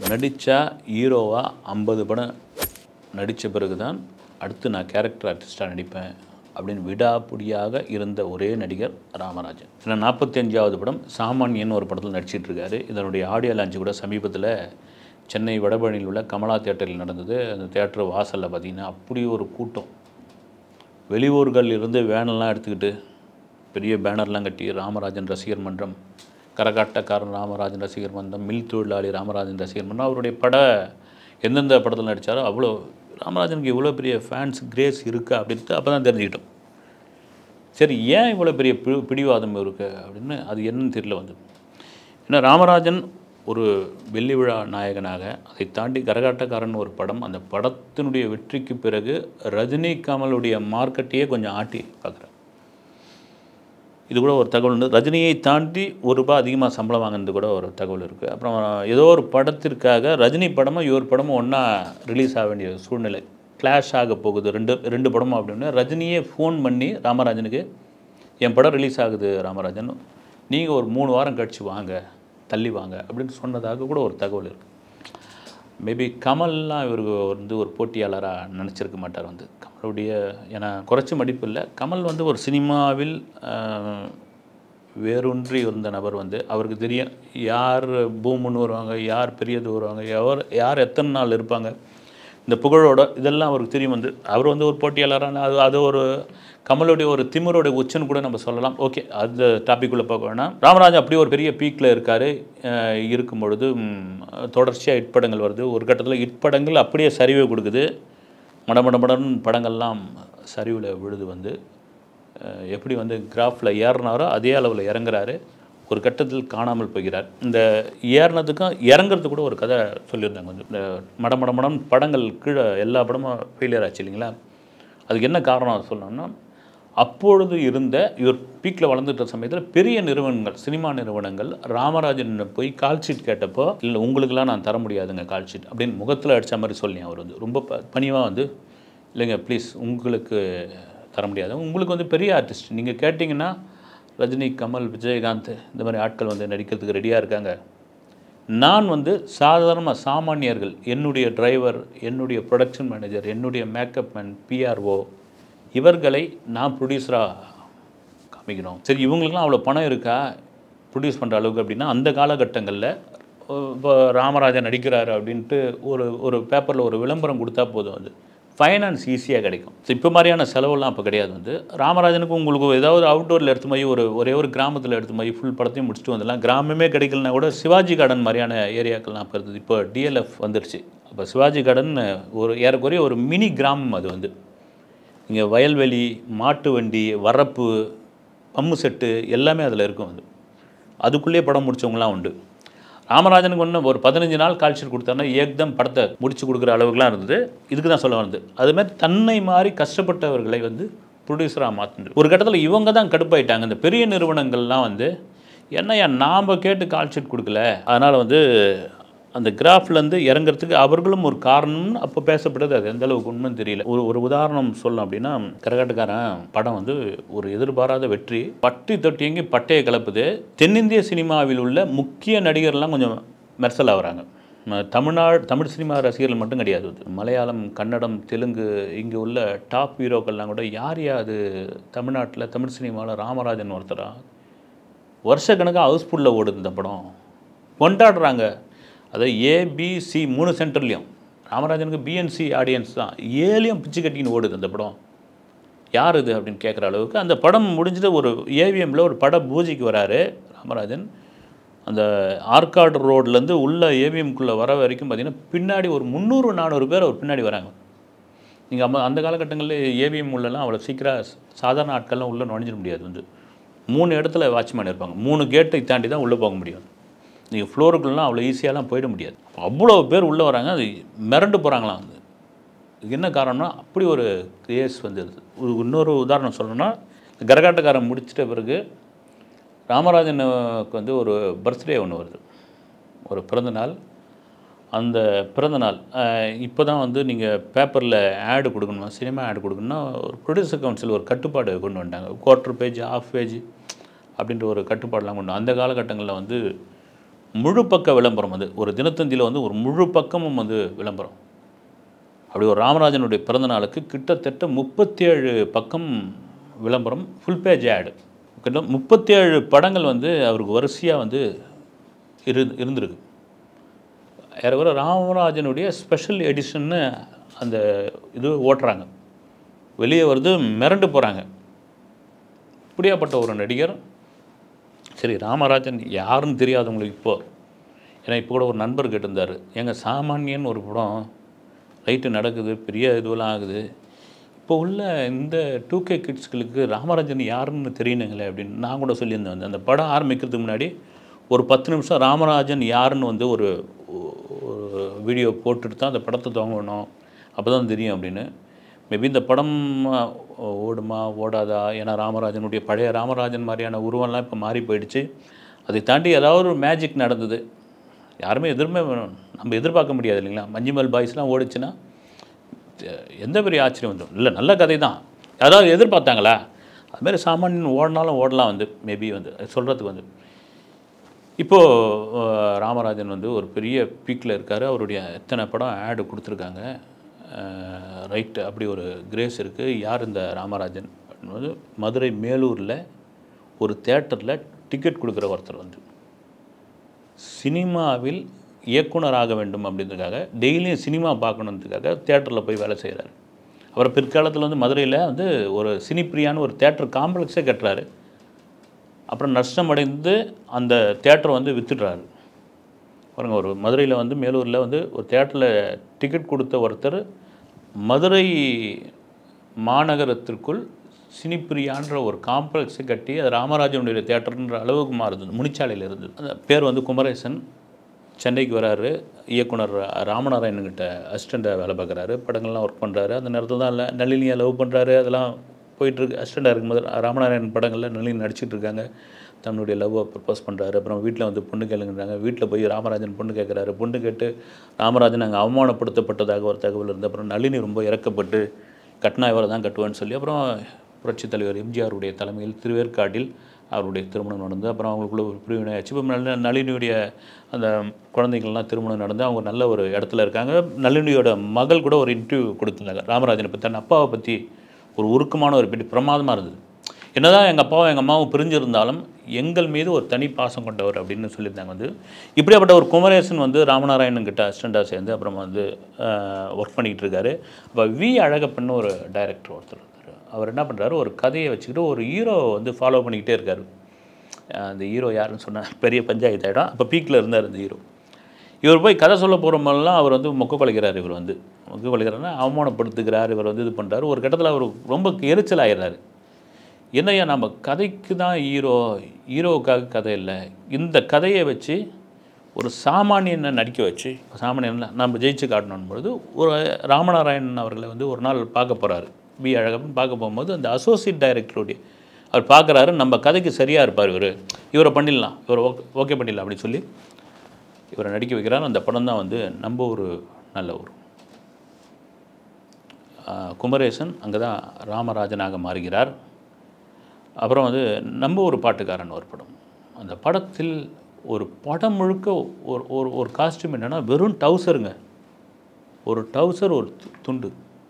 நடித்தா ஹீரோவாக ஐம்பது படம் நடித்த பிறகு தான் அடுத்து நான் கேரக்டர் ஆர்டிஸ்ட்டாக நடிப்பேன் அப்படின்னு விடாப்புடியாக இருந்த ஒரே நடிகர் ராமராஜன் ஏன்னா நாற்பத்தஞ்சாவது படம் சாமானியன் ஒரு படத்தில் நடிச்சிட்டு இருக்காரு இதனுடைய ஆடியோ லான்ச் கூட சமீபத்தில் சென்னை வடபழனியில் உள்ள கமலா தேட்டரில் நடந்தது அந்த தேட்டர் வாசலில் பார்த்தீங்கன்னா அப்படி ஒரு கூட்டம் வெளியூர்கள் இருந்து வேனெல்லாம் எடுத்துக்கிட்டு பெரிய பேனர்லாம் கட்டி ராமராஜன் ரசிகர் மன்றம் கரகாட்டக்காரன் ராமராஜன் ரசிகர் மன்றம் மில் தொழிலாளி ராமராஜன் ரசிகர் மன்றம் அவருடைய பட எந்தெந்த படத்தில் நடித்தாரோ அவ்வளோ ராமராஜனுக்கு இவ்வளோ பெரிய ஃபேன்ஸ் கிரேஸ் இருக்கா அப்படின்ட்டு அப்போ தான் தெரிஞ்சுக்கிட்டோம் சரி ஏன் இவ்வளோ பெரிய பி பிடிவாதம் இருக்கு அப்படின்னு அது என்னன்னு தெரியல வந்து ஏன்னா ராமராஜன் ஒரு வெள்ளி விழா நாயகனாக அதை தாண்டி கரகாட்டக்காரன் ஒரு படம் அந்த படத்தினுடைய வெற்றிக்கு பிறகு ரஜினி கமலுடைய மார்க்கெட்டையே கொஞ்சம் ஆட்டி பார்க்குறேன் இது கூட ஒரு தகவல் உண்டு ரஜினியை தாண்டி ஒரு ரூபாய் அதிகமாக சம்பளம் வாங்கினது கூட ஒரு தகவல் இருக்குது அப்புறம் ஏதோ ஒரு படத்திற்காக ரஜினி படமும் இவர் படமும் ஒன்றா ரிலீஸ் ஆக வேண்டிய சூழ்நிலை கிளாஷ் ஆக போகுது ரெண்டு ரெண்டு படமும் அப்படின்னு ரஜினியே ஃபோன் பண்ணி ராமராஜனுக்கு என் படம் ரிலீஸ் ஆகுது ராமராஜன் நீங்கள் ஒரு மூணு வாரம் கழிச்சு வாங்க தள்ளி வாங்க அப்படின்னு சொன்னதாக கூட ஒரு தகவல் இருக்குது மேபி கமல்லாம் இவருக்கு வந்து ஒரு போட்டியாளராக நினச்சிருக்க மாட்டார் வந்து கமலுடைய ஏன்னா குறைச்சி மதிப்பு இல்லை கமல் வந்து ஒரு சினிமாவில் ஆஹ், வேரூன்றி இருந்த நபர் வந்து அவருக்கு தெரியும் யார் பூமுன்னு வருவாங்க யார் பெரியது வருவாங்க எவர் யார் எத்தனை நாள் இருப்பாங்க இந்த புகழோட இதெல்லாம் அவருக்கு தெரியும் வந்து அவர் வந்து ஒரு போட்டியாளரான அது அது ஒரு கமலுடைய ஒரு திமிரோட உச்சன்னு கூட நம்ம சொல்லலாம் ஓகே அந்த டாபிக் உள்ள போக வேணாம் ராமராஜன் அப்படியே ஒரு பெரிய பீக்கில் இருக்கார் இருக்கும் பொழுது ம், தொடர்ச்சியாக ஹிட் படங்கள் வருது ஒரு கட்டத்தில் ஹிட் படங்கள் அப்படியே சரிவை கொடுக்குது மடமடமடன் படங்கள்லாம் சரிவில் விழுது வந்து அஹ், எப்படி வந்து கிராஃபில் ஏறினாரோ அதே அளவில் இறங்குறாரு ஒரு கட்டத்தில் காணாமல் போகிறார் இந்த ஏறினதுக்கும் இறங்குறது கூட ஒரு கதை சொல்லியிருந்தாங்க வந்து இந்த மடமடமடம் படங்கள் கீழே எல்லா படமும் ஃபெயிலியர் ஆச்சு இல்லைங்களா அதுக்கு என்ன காரணம் சொல்லணும்னா அப்பொழுது இருந்த இவர் பீக்கில் வளர்ந்துட்ட சமயத்தில் பெரிய நிறுவனங்கள் சினிமா நிறுவனங்கள் ராமராஜன் போய் கால் ஷீட் கேட்டப்போ இல்லை உங்களுக்கெல்லாம் நான் தர முடியாதுங்க கால் ஷீட் அப்படின்னு முகத்தில் அடித்த மாதிரி சொல்லி அவர் வந்து ரொம்ப ப பணிவாக வந்து இல்லைங்க ப்ளீஸ் உங்களுக்கு தர முடியாது உங்களுக்கு வந்து பெரிய ஆர்டிஸ்ட் நீங்கள் கேட்டிங்கன்னா ரஜினி கமல் விஜயகாந்த் இந்த மாதிரி ஆட்கள் வந்து நடிக்கிறதுக்கு ரெடியாக இருக்காங்க நான் வந்து சாதாரண சாமானியர்கள் என்னுடைய டிரைவர் என்னுடைய ப்ரொடக்ஷன் மேனேஜர் என்னுடைய மேக்கப் மேன் பிஆர்ஓ இவர்களை நான் ப்ரொடியூசராக காமிக்கணும் சரி இவங்களுக்குலாம் அவ்வளோ பணம் இருக்கா ப்ரொடியூஸ் பண்ணுற அளவுக்கு அப்படின்னா அந்த காலகட்டங்களில் இப்போ ராமராஜன் நடிக்கிறாரு அப்படின்ட்டு ஒரு ஒரு பேப்பரில் ஒரு விளம்பரம் கொடுத்தா போதும் அது ஃபைனான்ஸ் ஈஸியாக கிடைக்கும் ஸோ இப்போ மாதிரியான செலவெல்லாம் அப்போ கிடையாது வந்து ராமராஜனுக்கு உங்களுக்கு ஏதாவது அவுட்டோரில் எடுத்து போய் ஒரு ஒரே ஒரு கிராமத்தில் எடுத்து போய் ஃபுல் படத்தையும் முடிச்சுட்டு வந்துடலாம் கிராமமே கிடைக்கலனா கூட சிவாஜி கார்டன் மாதிரியான ஏரியாக்கள்லாம் அப்போ இருந்தது இப்போ டிஎல்எஃப் வந்துருச்சு அப்போ சிவாஜி கார்டன் ஒரு ஏறக்குறைய ஒரு மினி கிராமம் அது வந்து இங்கே வயல்வெளி மாட்டு வண்டி வரப்பு பம்பு செட்டு எல்லாமே அதில் இருக்கும் அது அதுக்குள்ளேயே படம் முடிச்சவங்களாம் உண்டு ராமராஜனுக்கு ஒன்று ஒரு பதினஞ்சு நாள் கால்ஷீட் கொடுத்தாருன்னா ஏக்தம் படத்தை முடிச்சு கொடுக்குற அளவுக்குலாம் இருந்தது இதுக்கு தான் சொல்ல வந்தது அதுமாதிரி தன்னை மாதிரி கஷ்டப்பட்டவர்களை வந்து ப்ரொடியூசராக மாற்றினது ஒரு கட்டத்தில் இவங்க தான் கடுப்பாயிட்டாங்க இந்த பெரிய நிறுவனங்கள்லாம் வந்து என்னையா நாம் கேட்டு கால்ஷீட் கொடுக்கல அதனால் வந்து அந்த கிராஃப்லேருந்து இறங்குறதுக்கு அவர்களும் ஒரு காரணம்னு அப்போ பேசப்பட்டது அது எந்த அளவுக்கு உண்மைன்னு தெரியல ஒரு ஒரு உதாரணம் சொல்லணும் அப்படின்னா கரகாட்டுக்காரன் படம் வந்து ஒரு எதிர்பாராத வெற்றி பட்டி தொட்டி எங்கி பட்டையை கலப்புது தென்னிந்திய சினிமாவில் உள்ள முக்கிய நடிகர்லாம் கொஞ்சம் மெர்சல் ஆகுறாங்க ம- தமிழ்நாடு தமிழ் சினிமா ரசிகர்கள் மட்டும் கிடையாது அது மலையாளம் கன்னடம் தெலுங்கு இங்கே உள்ள டாப் ஹீரோக்கள்லாம் கூட யார் யா அது தமிழ்நாட்டில் தமிழ் சினிமாவில் ராமராஜன் ஒருத்தரா வருஷக்கணக்காக ஹவுஸ்ஃபுல்லில் ஓடுது இந்த படம் கொண்டாடுறாங்க அதை ஏபிசி மூணு சென்டர்லேயும் ராமராஜனுக்கு பிஎன்சி ஆடியன்ஸ் தான் ஏழையும் பிச்சு கட்டின்னு ஓடுது அந்த படம் யார் இது அப்படின்னு கேட்குற அளவுக்கு அந்த படம் முடிஞ்சுட்டு ஒரு ஏவிஎம்மில் ஒரு பட பூஜைக்கு வராரு ராமராஜன் அந்த ஆற்காடு ரோட்லேருந்து உள்ள ஏவிஎம்குள்ளே வர வரைக்கும் பார்த்தீங்கன்னா பின்னாடி ஒரு முந்நூறு நானூறு பேர் அவர் பின்னாடி வராங்க நீங்கள் அம்ம அந்த காலகட்டங்களில் ஏவிஎம் உள்ளலாம் அவ்வளோ சீக்கிரம் சாதாரண ஆட்கள்லாம் உள்ளே நுழைஞ்சிட முடியாது வந்து மூணு இடத்துல வாட்ச்மேன் இருப்பாங்க மூணு கேட்டை தாண்டி தான் உள்ளே போக முடியும் நீங்கள் ஃப்ளோருக்குள்ளலாம் அவ்வளோ ஈஸியாலாம் போயிட முடியாது அவ்வளோ பேர் உள்ளே வராங்க அது மிரண்டு போகிறாங்களாம் வந்து இதுக்கு என்ன காரணம்னா அப்படி ஒரு கிரேஸ் வந்துடுது ஒரு இன்னொரு உதாரணம் சொல்லணும்னா இந்த கரகாட்டக்காரன் முடிச்சிட்ட பிறகு ராமராஜனுக்கு வந்து ஒரு பர்த்டே ஒன்று வருது ஒரு பிறந்தநாள் அந்த பிறந்தநாள் இப்போ தான் வந்து நீங்கள் பேப்பரில் ஆடு கொடுக்கணுமா சினிமா ஆடு கொடுக்கணும்னா ஒரு ப்ரொடியூசர் கவுன்சில் ஒரு கட்டுப்பாடு கொண்டு வந்துட்டாங்க குவார்ட்டர் பேஜ் ஆஃப் பேஜ் அப்படின்ற ஒரு கட்டுப்பாடெலாம் கொண்டு அந்த காலகட்டங்களில் வந்து முழு பக்க விளம்பரம் அது ஒரு தினத்தந்தியில் வந்து ஒரு முழு பக்கமும் வந்து விளம்பரம் அப்படி ஒரு ராமராஜனுடைய பிறந்த நாளுக்கு கிட்டத்தட்ட முப்பத்தேழு பக்கம் விளம்பரம் ஃபுல் பேஜ் ஆடு கிட்ட முப்பத்தேழு படங்கள் வந்து அவருக்கு வரிசையாக வந்து இரு இருந்திருக்கு ஏறக்குற ராமராஜனுடைய ஸ்பெஷல் எடிஷன்னு அந்த இது ஓட்டுறாங்க வெளியே வருது மிரண்டு போகிறாங்க இப்படியாப்பட்ட ஒரு நடிகர் சரி ராமராஜன் யாருன்னு தெரியாதவங்களுக்கு இப்போ ஏன்னா இப்போ கூட ஒரு நண்பர் கேட்டிருந்தார் எங்க சாமானியன் ஒரு படம் ரைட்டு நடக்குது பெரிய இதுவெல்லாம் ஆகுது இப்போ உள்ள இந்த டூ கே கிட்ஸ்களுக்கு ராமராஜன் யாருன்னு தெரியணுங்களே அப்படின்னு நான் கூட சொல்லியிருந்தேன் வந்து அந்த படம் ஆரம்பிக்கிறதுக்கு முன்னாடி ஒரு பத்து நிமிஷம் ராமராஜன் யாருன்னு வந்து ஒரு ஒரு வீடியோ போட்டுட்டு தான் அந்த படத்தை துவங்கணும் அப்போ தான் தெரியும் அப்படின்னு மேபி இந்த படம் அஹ், ஓடுமா ஓடாதா ஏன்னா ராமராஜனுடைய பழைய ராமராஜன் மாதிரியான உருவம்லாம் இப்போ மாறி போயிடுச்சு அதை தாண்டி ஏதாவது ஒரு மேஜிக் நடந்தது யாருமே எதிர்மே நம்ம எதிர்பார்க்க முடியாது இல்லைங்களா மஞ்சுமல் பாய்ஸ்லாம் ஓடிச்சுன்னா எ- எந்த பெரிய ஆச்சரியம் வந்துடும் இல்லை நல்ல கதை தான் யாராவது எதிர்பார்த்தாங்களா அதுமாரி சாமானியன் ஓடினாலும் ஓடலாம் வந்து மேபி வந்து சொல்கிறதுக்கு வந்து இப்போது ராமராஜன் வந்து ஒரு பெரிய பீக்கில் இருக்கார் அவருடைய எத்தனை படம் ஆடு கொடுத்துருக்காங்க ரைட்டு அப்படி ஒரு கிரேஸ் இருக்குது யார் இந்த ராமராஜன் அப்படின்னும்போது மதுரை மேலூரில் ஒரு தேட்டரில் டிக்கெட் கொடுக்குற ஒருத்தர் வந்து சினிமாவில் இயக்குனராக வேண்டும் அப்படின்றதுக்காக டெய்லியும் சினிமா பார்க்கணுன்றதுக்காக தேட்டரில் போய் வேலை செய்கிறாரு அப்புறம் பிற்காலத்தில் வந்து மதுரையில் வந்து ஒரு சினிப்பிரியான்னு ஒரு தேட்டர் காம்ப்ளெக்ஸே கட்டுறாரு அப்புறம் நஷ்டமடைந்து அந்த தேட்டரை வந்து வித்துடுறாரு பாருங்க ஒரு மதுரையில் வந்து மேலூரில் வந்து ஒரு தேட்டரில் டிக்கெட் கொடுத்த ஒருத்தர் மதுரை மாநகரத்திற்குள் சினிப்பிரியான்ற ஒரு காம்ப்ளெக்ஸை கட்டி அது ராமராஜனுடைய தேட்டர்ன்ற அளவுக்கு மாறுது முனிச்சாலையில் இருந்தது அந்த பேர் வந்து குமரேசன் சென்னைக்கு வராரு இயக்குனர் ராமநாராயணன்கிட்ட அசிஸ்டண்ட்டாக வேலை பார்க்குறாரு படங்கள்லாம் ஒர்க் பண்ணுறாரு அந்த நேரத்தில் தான் இல்லை நளினியை லவ் பண்ணுறாரு அதெல்லாம் போயிட்டுருக்கு அசிஸ்டண்ட்டாக இருக்கும்போது ராமநாராயணன் படங்களில் நளினி நடிச்சிட்டு இருக்காங்க தன்னுடைய லவ்வை ப்ரப்போஸ் பண்ணுறாரு அப்புறம் வீட்டில் வந்து பொண்ணு கேளுங்கிறாங்க வீட்டில் போய் ராமராஜன் பொண்ணு கேட்குறாரு பொண்ணு கேட்டு ராமராஜன் அங்கே அவமானப்படுத்தப்பட்டதாக ஒரு தகவல் இருந்து அப்புறம் நளினி ரொம்ப இறக்கப்பட்டு கட்டினா இவரை தான் கட்டுவேன்னு சொல்லி அப்புறம் புரட்சித் தலைவர் எம்ஜிஆருடைய தலைமையில் திருவேற்காட்டில் அவருடைய திருமணம் நடந்து அப்புறம் அவங்களுக்குள்ள ஒரு பிரிவினை ஆச்சு இப்போ நல்ல நளினியுடைய அந்த குழந்தைகள்லாம் திருமணம் நடந்து அவங்க நல்ல ஒரு இடத்துல இருக்காங்க நளினியோட மகள் கூட ஒரு இன்டர்வியூ கொடுத்துருந்தாங்க ராமராஜனை பற்றி தன் அப்பாவை பற்றி ஒரு உருக்கமான ஒரு பெரிய பிரமாதமாக இருந்தது என்னதான் எங்கள் அப்பாவும் எங்கள் அம்மாவும் பிரிஞ்சிருந்தாலும் எங்கள் மீது ஒரு தனி பாசம் கொண்டவர் அப்படின்னு சொல்லியிருந்தாங்க வந்து இப்படியாப்பட்ட ஒரு குமரேசன் வந்து ராமநாராயணன் கிட்ட அசிஸ்டண்ட்டாக சேர்ந்து அப்புறம் வந்து ஒர்க் பண்ணிக்கிட்டு இருக்காரு அப்போ வி அழகப்பன்னு ஒரு டைரக்டர் ஒருத்தர் இருக்காரு அவர் என்ன பண்ணுறாரு ஒரு கதையை வச்சுக்கிட்டு ஒரு ஹீரோ வந்து ஃபாலோ பண்ணிக்கிட்டே இருக்காரு அஹ் அந்த ஹீரோ யாருன்னு சொன்னால் பெரிய பஞ்சாயத்து ஆகிடும் அப்போ பீக்கில் இருந்தார் இந்த ஹீரோ இவர் போய் கதை சொல்ல போகிற மாதிரிலாம் அவர் வந்து மொக்க கொலைக்கிறார் இவர் வந்து மொக்க கொலைக்கிறாருன்னா அவமானப்படுத்துகிறார் இவர் வந்து இது பண்ணுறாரு ஒரு கட்டத்தில் அவர் ரொம்ப எரிச்சல் ஆயிடுறாரு என்னய்யா நம்ம கதைக்கு தான் ஹீரோ ஹீரோவுக்காக கதை இல்லை இந்த கதையை வச்சு ஒரு சாமானியனை நடிக்க வச்சு சாமானியன் நம்ம ஜெயிச்சு காட்டணும் பொழுது ஒரு ராமநாராயணன் அவர்களை வந்து ஒரு நாள் பார்க்க போகிறாரு பி அழகப்பன் பார்க்க போகும்போது அந்த அசோசியேட் டைரக்டருடைய அவர் பார்க்குறாரு நம்ம கதைக்கு சரியாக இருப்பார் இவர் இவரை பண்ணிடலாம் இவரை ஓகே ஓகே பண்ணிடலாம் அப்படின்னு சொல்லி இவரை நடிக்க வைக்கிறார் அந்த படம் தான் வந்து நம்ம ஒரு நல்ல ஒரு ஆஹ் குமரேசன் அங்கே தான் ராமராஜனாக மாறுகிறார் அப்புறம் வந்து நம்ம ஒரு பாட்டுக்காரன் ஒரு படம் அந்த படத்தில் ஒரு படம் முழுக்க ஒரு ஒரு ஒரு காஸ்டியூம் என்னென்னா வெறும் டவுசருங்க ஒரு டவுசர் ஒரு து- துண்டு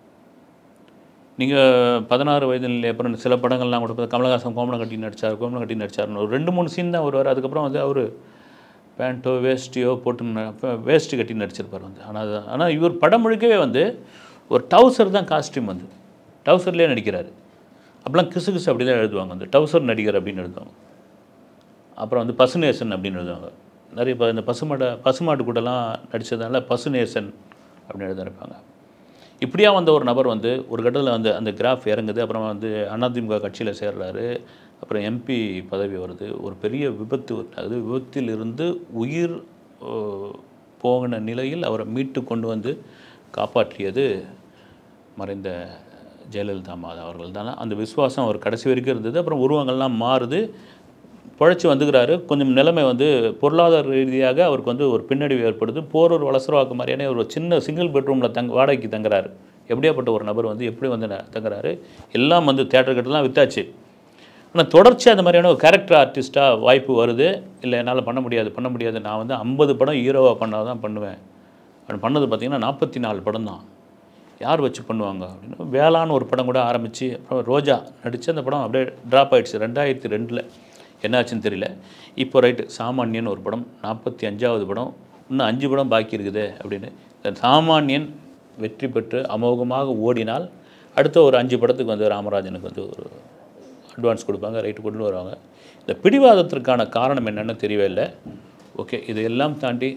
நீங்கள் பதினாறு வயதில் அப்புறம் சில படங்கள்லாம் கூட பார்த்தா கமலஹாசன் கோமணம் கட்டி நடிச்சார் கோமணம் கட்டி நடிச்சார்னு ஒரு ரெண்டு மூணு சீன் தான் வருவார் அதுக்கப்புறம் வந்து அவர் பேண்ட்டோ வேஸ்ட்டியோ போட்டு வேஸ்ட்டு கட்டி நடிச்சிருப்பார் வந்து ஆனால் அது ஆனால் இவர் படம் முழுக்கவே வந்து ஒரு டவுசர் தான் காஸ்டியூம் வந்து டவுசர்லேயே நடிக்கிறாரு அப்போலாம் கிசு கிசு அப்படி தான் எழுதுவாங்க வந்து டவுசர் நடிகர் அப்படின்னு எழுதுவாங்க அப்புறம் வந்து பசுநேசன் அப்படின்னு எழுதுவாங்க நிறைய இப்போ இந்த பசுமாடை பசுமாட்டு கூடலாம் நடித்ததுனால பசுநேசன் அப்படின்னு எழுதிருப்பாங்க இப்படியா வந்த ஒரு நபர் வந்து ஒரு கட்டத்தில் வந்து அந்த கிராஃப் இறங்குது அப்புறம் வந்து அதிமுக கட்சியில் சேர்றாரு அப்புறம் எம்பி பதவி வருது ஒரு பெரிய விபத்து அது விபத்தில் இருந்து உயிர் அஹ், போகின நிலையில் அவரை மீட்டு கொண்டு வந்து காப்பாற்றியது மறைந்த ஜெயலலிதா மாதா அவர்கள் தானே அந்த விசுவாசம் அவர் கடைசி வரைக்கும் இருந்தது அப்புறம் உருவங்கள்லாம் மாறுது பிழைச்சி வந்துக்கிறாரு கொஞ்சம் நிலைமை வந்து பொருளாதார ரீதியாக அவருக்கு வந்து ஒரு பின்னடைவு ஏற்படுது போரூர் வளசரவாக்கு மாதிரியான ஒரு சின்ன சிங்கிள் பெட்ரூமில் தங்க வாடகைக்கு தங்குறாரு எப்படியாப்பட்ட ஒரு நபர் வந்து எப்படி வந்து ந- தங்குறாரு எல்லாம் வந்து தேட்டர் கட்டெல்லாம் வித்தாச்சு ஆனால் தொடர்ச்சியாக அந்த மாதிரியான ஒரு கேரக்டர் ஆர்டிஸ்ட்டாக வாய்ப்பு வருது இல்லை என்னால் பண்ண முடியாது பண்ண முடியாது நான் வந்து ஐம்பது படம் ஹீரோவாக பண்ணால் தான் பண்ணுவேன் அப்படி பண்ணது பார்த்தீங்கன்னா நாற்பத்தி நாலு படம் தான் யார் வச்சு பண்ணுவாங்க அப்படின்னு வேளான்னு ஒரு படம் கூட ஆரம்பித்து அப்புறம் ரோஜா நடித்து அந்த படம் அப்படியே ட்ராப் ஆயிடுச்சு ரெண்டாயிரத்தி ரெண்டில் என்னாச்சுன்னு தெரியல இப்போ ரைட்டு சாமானியன் ஒரு படம் நாற்பத்தி அஞ்சாவது படம் இன்னும் அஞ்சு படம் பாக்கி இருக்குது அப்படின்னு இந்த சாமானியன் வெற்றி பெற்று அமோகமாக ஓடினால் அடுத்த ஒரு அஞ்சு படத்துக்கு வந்து ராமராஜனுக்கு வந்து ஒரு அட்வான்ஸ் கொடுப்பாங்க ரைட்டு கொண்டு வருவாங்க இந்த பிடிவாதத்திற்கான காரணம் என்னன்னு தெரியவே இல்லை ஓகே இதையெல்லாம் தாண்டி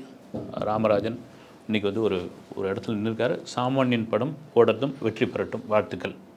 ராமராஜன் இன்றைக்கி வந்து ஒரு ஒரு இடத்துல நின்றுருக்காரு சாமானியன் படம் ஓடட்டும் வெற்றி பெறட்டும் வாழ்த்துக்கள்